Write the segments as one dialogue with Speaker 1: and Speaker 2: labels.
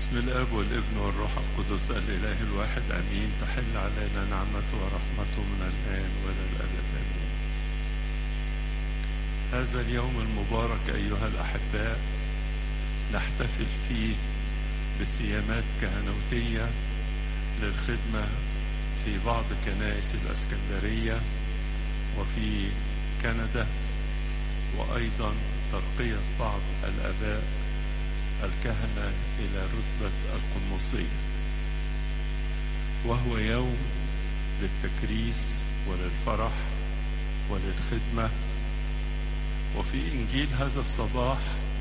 Speaker 1: بسم الاب والابن والروح القدس الاله الواحد امين تحل علينا نعمته ورحمته من الان والى الابد امين هذا اليوم المبارك ايها الاحباء نحتفل فيه بسيامات كهنوتيه للخدمه في بعض كنائس الاسكندريه وفي كندا وايضا ترقيه بعض الاباء الكهنة إلى رتبة القنوصية وهو يوم للتكريس وللفرح وللخدمة وفي إنجيل هذا الصباح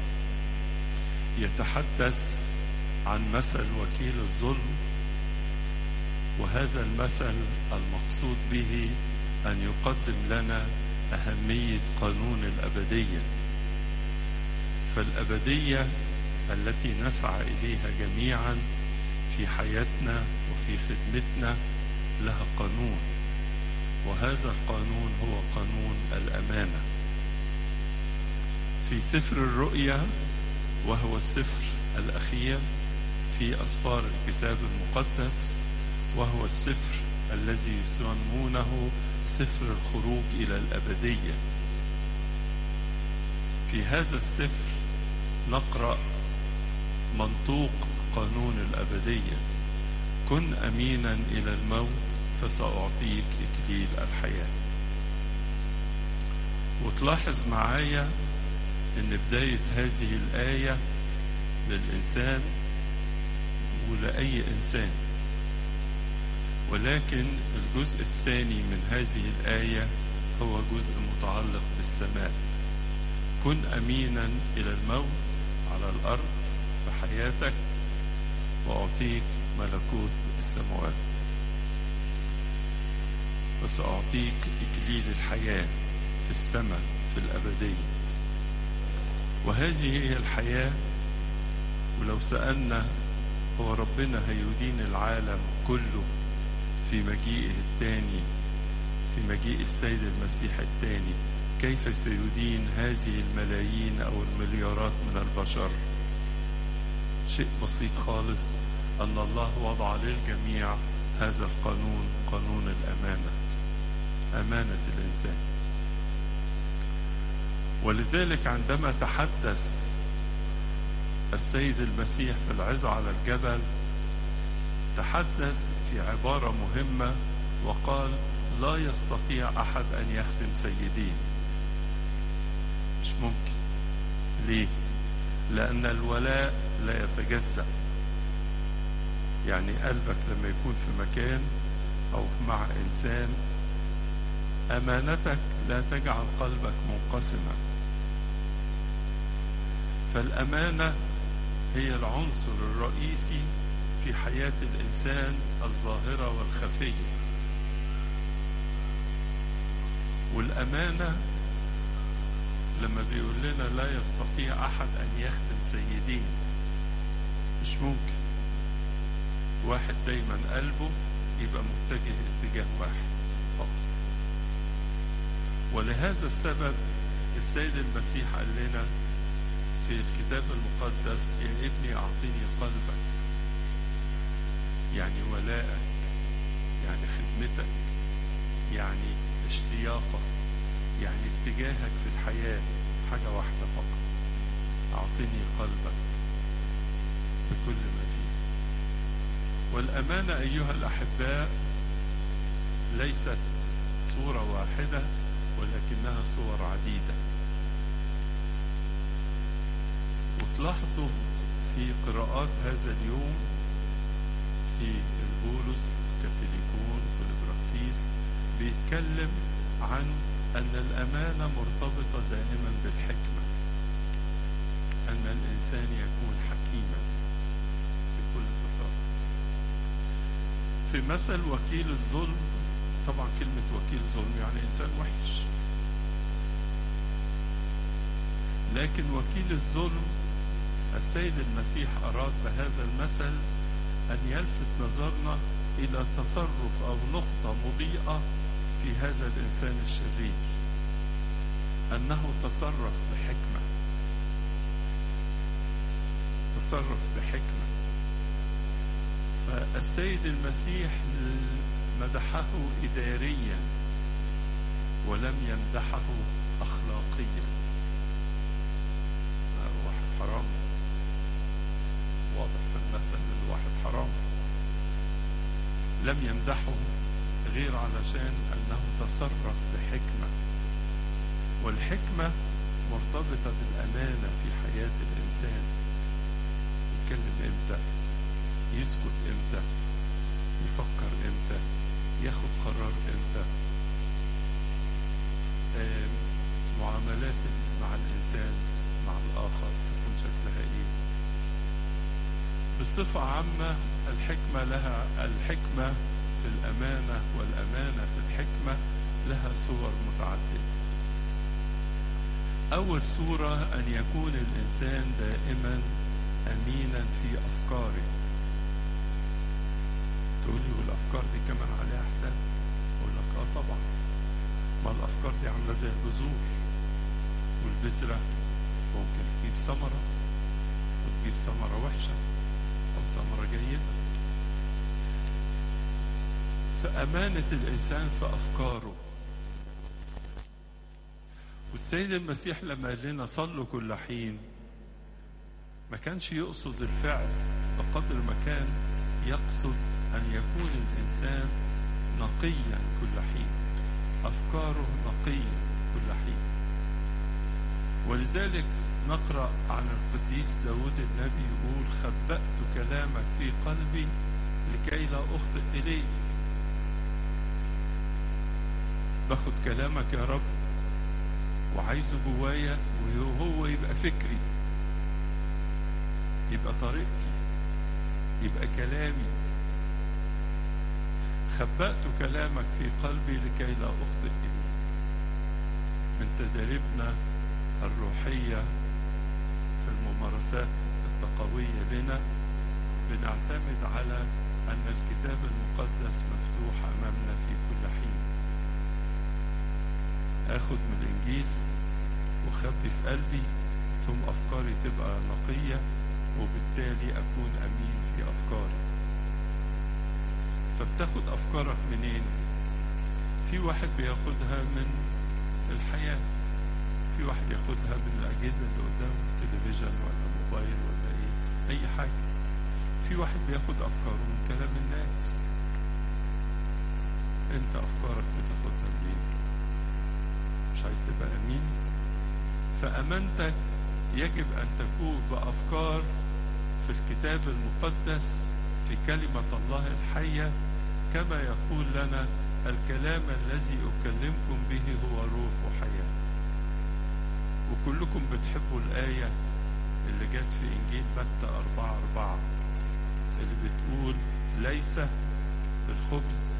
Speaker 1: يتحدث عن مثل وكيل الظلم وهذا المثل المقصود به أن يقدم لنا أهمية قانون الأبدية فالأبدية التي نسعى اليها جميعا في حياتنا وفي خدمتنا لها قانون وهذا القانون هو قانون الامانه في سفر الرؤيا وهو السفر الاخير في اسفار الكتاب المقدس وهو السفر الذي يسمونه سفر الخروج الى الابديه في هذا السفر نقرا منطوق قانون الأبدية كن أمينا إلى الموت فسأعطيك إكليل الحياة وتلاحظ معايا أن بداية هذه الآية للإنسان ولأي إنسان ولكن الجزء الثاني من هذه الآية هو جزء متعلق بالسماء كن أمينا إلى الموت على الأرض في حياتك وأعطيك ملكوت السماوات وسأعطيك إكليل الحياة في السماء في الأبدية وهذه هي الحياة ولو سألنا هو ربنا هيدين العالم كله في مجيئه الثاني في مجيء السيد المسيح الثاني كيف سيدين هذه الملايين أو المليارات من البشر شيء بسيط خالص أن الله وضع للجميع هذا القانون قانون الأمانة أمانة الإنسان ولذلك عندما تحدث السيد المسيح في العظة على الجبل تحدث في عبارة مهمة وقال لا يستطيع أحد أن يخدم سيدين مش ممكن ليه لأن الولاء لا يتجزأ يعني قلبك لما يكون في مكان أو مع إنسان أمانتك لا تجعل قلبك منقسما فالأمانة هي العنصر الرئيسي في حياة الإنسان الظاهرة والخفية والأمانة لما بيقول لنا لا يستطيع أحد أن يخدم سيدين مش ممكن واحد دايما قلبه يبقى متجه اتجاه واحد فقط ولهذا السبب السيد المسيح قال لنا في الكتاب المقدس يا ابني أعطيني قلبك يعني ولائك يعني خدمتك يعني اشتياقك يعني اتجاهك في الحياة حاجة واحدة فقط أعطني قلبك بكل ما فيه والأمانة أيها الأحباء ليست صورة واحدة ولكنها صور عديدة وتلاحظوا في قراءات هذا اليوم في البولس في كاسيليكون في البراكسيس بيتكلم عن أن الأمانة مرتبطة دائما بالحكمة أن الإنسان يكون حكيما في كل تصرف في مثل وكيل الظلم طبعا كلمة وكيل ظلم يعني إنسان وحش لكن وكيل الظلم السيد المسيح أراد بهذا المثل أن يلفت نظرنا إلى تصرف أو نقطة مضيئة في هذا الإنسان الشرير أنه تصرف بحكمة تصرف بحكمة السيد المسيح مدحه إداريا ولم يمدحه أخلاقيا واحد حرام واضح في المثل ان الواحد حرام لم يمدحه غير علشان انه تصرف بحكمه والحكمه مرتبطه بالامانه في حياه الانسان يتكلم امتى يسكت امتى يفكر امتى ياخد قرار امتى آه معاملات مع الانسان مع الاخر تكون شكلها ايه بصفة عامة الحكمة لها الحكمة في الأمانة والأمانة في الحكمة لها صور متعددة أول صورة أن يكون الإنسان دائما أمينا في أفكاره تقول لي والأفكار دي كمان عليها حساب أقول لك آه طبعا ما الأفكار دي عاملة زي البذور والبذرة ممكن تجيب ثمرة وتجيب ثمرة وحشة أو ثمرة جيدة فأمانة الإنسان في أفكاره والسيد المسيح لما قال لنا صلوا كل حين ما كانش يقصد الفعل بقدر ما كان يقصد أن يكون الإنسان نقيا كل حين أفكاره نقية كل حين ولذلك نقرأ عن القديس داود النبي يقول خبأت كلامك في قلبي لكي لا أخطئ إليك باخد كلامك يا رب وعايزه جوايا وهو يبقى فكري يبقى طريقتي يبقى كلامي خبأت كلامك في قلبي لكي لا أخطئ إليك من تدريبنا الروحية في الممارسات التقوية لنا بنعتمد على أن الكتاب المقدس مفتوح أمامنا في كل حين أخد من الإنجيل وخبي في قلبي ثم أفكاري تبقى نقية وبالتالي أكون أمين في أفكاري فبتاخد أفكارك منين؟ في واحد بياخدها من الحياة في واحد ياخدها من الأجهزة اللي قدامه تلفزيون ولا موبايل ولا إيه أي حاجة في واحد بياخد أفكاره من كلام الناس أنت أفكارك بتاخدها منين؟ مش عايز تبقى أمين؟ فأمانتك يجب أن تكون بأفكار في الكتاب المقدس في كلمة الله الحية كما يقول لنا الكلام الذي أكلمكم به هو روح وحياة وكلكم بتحبوا الآية اللي جت في إنجيل متى أربعة أربعة اللي بتقول ليس بالخبز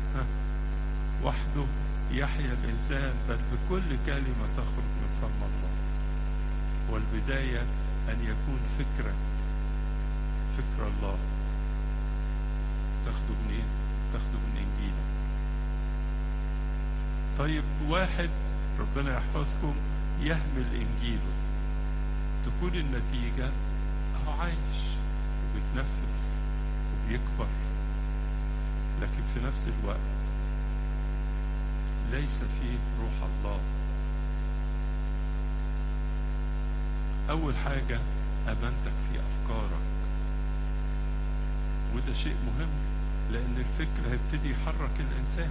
Speaker 1: وحده يحيا الإنسان بل بكل كلمة تخرج من فم الله والبداية أن يكون فكرك فكر الله تاخده منين؟ تاخده من إنجيلك طيب واحد ربنا يحفظكم يهمل إنجيله تكون النتيجة أهو عايش وبيتنفس وبيكبر لكن في نفس الوقت ليس فيه روح الله أول حاجة أمانتك في أفكارك وده شيء مهم لأن الفكر هيبتدي يحرك الإنسان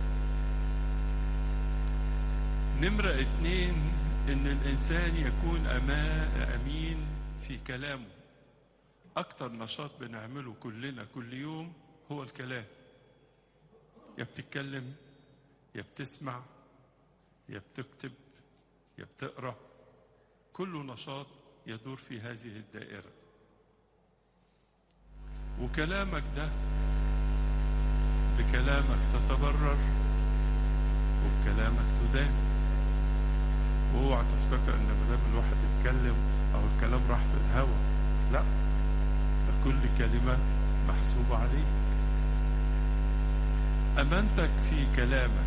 Speaker 1: نمرة اتنين إن الإنسان يكون أما أمين في كلامه أكتر نشاط بنعمله كلنا كل يوم هو الكلام يا بتتكلم يا بتسمع يا بتكتب يا بتقرأ كل نشاط يدور في هذه الدائرة وكلامك ده بكلامك تتبرر وبكلامك تدان واوعى تفتكر ان ما دام الواحد يتكلم او الكلام راح في الهوا لا ده كل كلمة محسوبة عليك أمانتك في كلامك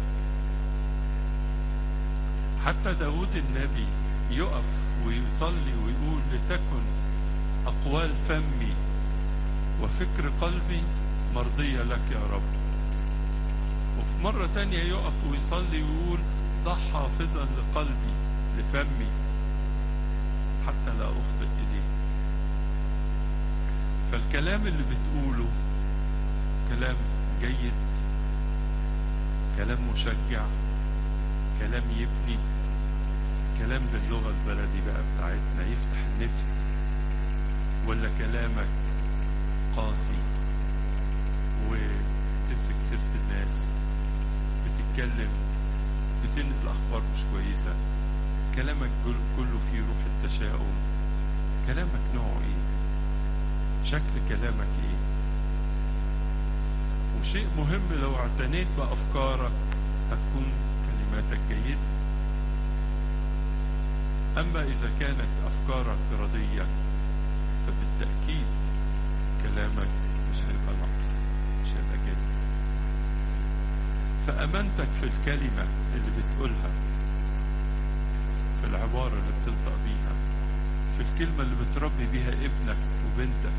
Speaker 1: حتى داود النبي يقف ويصلي ويقول لتكن أقوال فمي وفكر قلبي مرضية لك يا رب وفي مرة تانية يقف ويصلي ويقول ضع حافظا لقلبي لفمي حتى لا أخطئ إليه فالكلام اللي بتقوله كلام جيد كلام مشجع كلام يبني كلام باللغة البلدي بقى بتاعتنا يفتح النفس ولا كلامك قاسي وتمسك سيرة الناس بتتكلم بتنقل أخبار مش كويسة كلامك كله فيه روح التشاؤم كلامك نوعه ايه شكل كلامك ايه وشيء مهم لو اعتنيت بأفكارك هتكون كلماتك جيدة أما إذا كانت أفكارك ردية فبالتأكيد كلامك مش هيبقى نقي مش هيبقى جيد فأمانتك في الكلمة اللي بتقولها في العبارة اللي بتنطق بيها في الكلمة اللي بتربي بيها ابنك وبنتك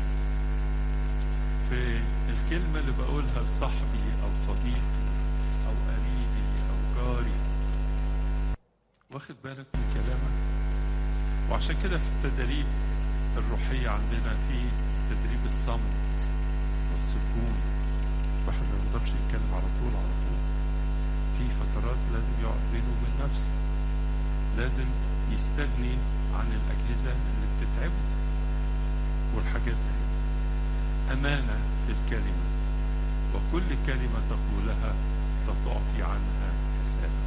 Speaker 1: في الكلمة اللي بقولها لصاحبي أو صديقي أو قريبي أو جاري واخد بالك من كلامك وعشان كده في التدريب الروحية عندنا في تدريب الصمت والسكون الواحد ما يقدرش يتكلم على طول على طول في فترات لازم يقعد بينه وبين نفسه لازم يستغني عن الأجهزة اللي بتتعبه والحاجات دي أمانة في الكلمة وكل كلمة تقولها ستعطي عنها حسابا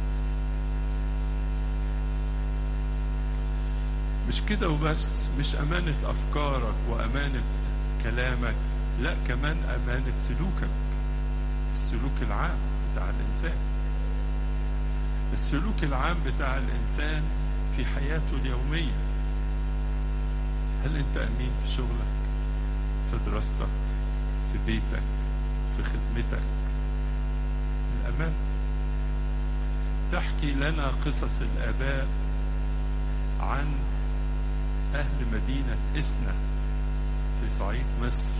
Speaker 1: مش كده وبس مش أمانة أفكارك وأمانة كلامك لا كمان أمانة سلوكك السلوك العام بتاع الإنسان السلوك العام بتاع الإنسان في حياته اليومية هل أنت أمين في شغلك في دراستك في بيتك في خدمتك الأمان تحكي لنا قصص الآباء عن أهل مدينة إسنا في صعيد مصر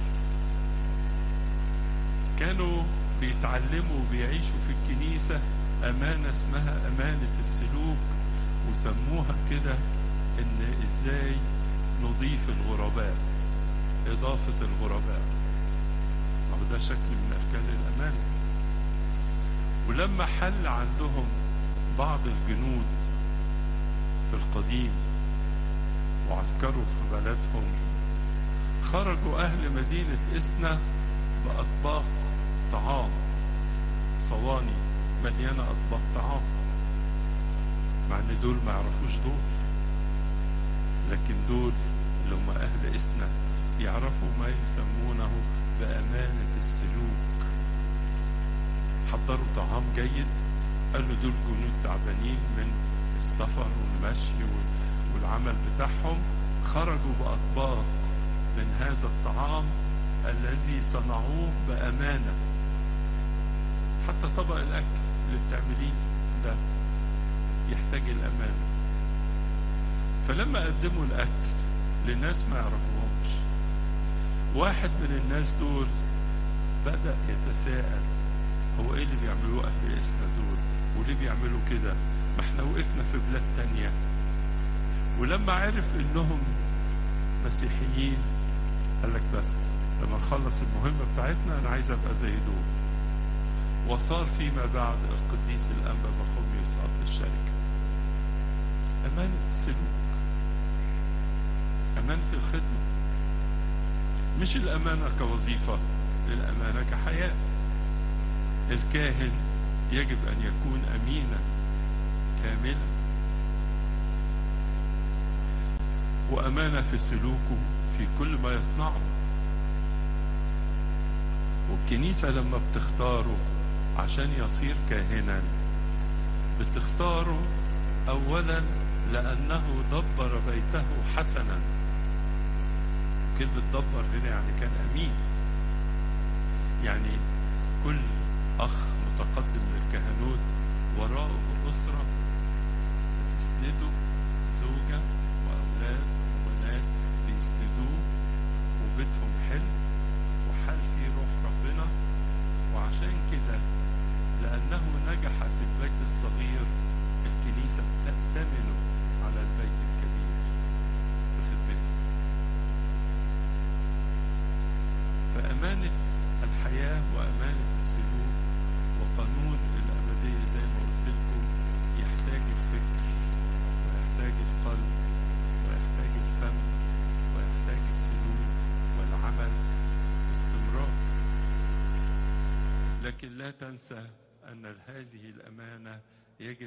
Speaker 1: كانوا بيتعلموا وبيعيشوا في الكنيسة أمانة اسمها أمانة السلوك وسموها كده إن إزاي نضيف الغرباء إضافة الغرباء ما ده شكل من أشكال الأمانة ولما حل عندهم بعض الجنود في القديم وعسكروا في بلدهم خرجوا أهل مدينة إسنا بأطباق طعام صواني مليانة أطباق طعام مع إن دول ما يعرفوش دول لكن دول اللي هم أهل إسنا يعرفوا ما يسمونه بأمانة السلوك حضروا طعام جيد قالوا دول جنود تعبانين من السفر والمشي والعمل بتاعهم خرجوا بأطباق من هذا الطعام الذي صنعوه بأمانة حتى طبق الأكل اللي بتعمليه ده يحتاج الأمانة فلما قدموا الأكل لناس ما يعرفوهمش واحد من الناس دول بدأ يتساءل هو ايه اللي بيعملوه أهل إسنا دول وليه بيعملوا كده ما احنا وقفنا في بلاد تانية ولما عرف انهم مسيحيين قال لك بس لما نخلص المهمة بتاعتنا أنا عايز أبقى زي دول وصار فيما بعد القديس الأنبا بخوميوس أب الشركة أمانة السلوك أمانة الخدمة مش الأمانة كوظيفة الأمانة كحياة الكاهن يجب أن يكون أمينا كاملا وأمانة في سلوكه في كل ما يصنعه والكنيسة لما بتختاره عشان يصير كاهنا بتختاره أولا لأنه دبر بيته حسنا كلمة دبر هنا يعني كان أمين يعني كل أخ متقدم للكهنوت وراءه أسرة بتسنده زوجة وأولاد وبنات بيسندوه وبيتهم حلو وحال فيه لكن لا تنسى أن هذه الأمانة يجب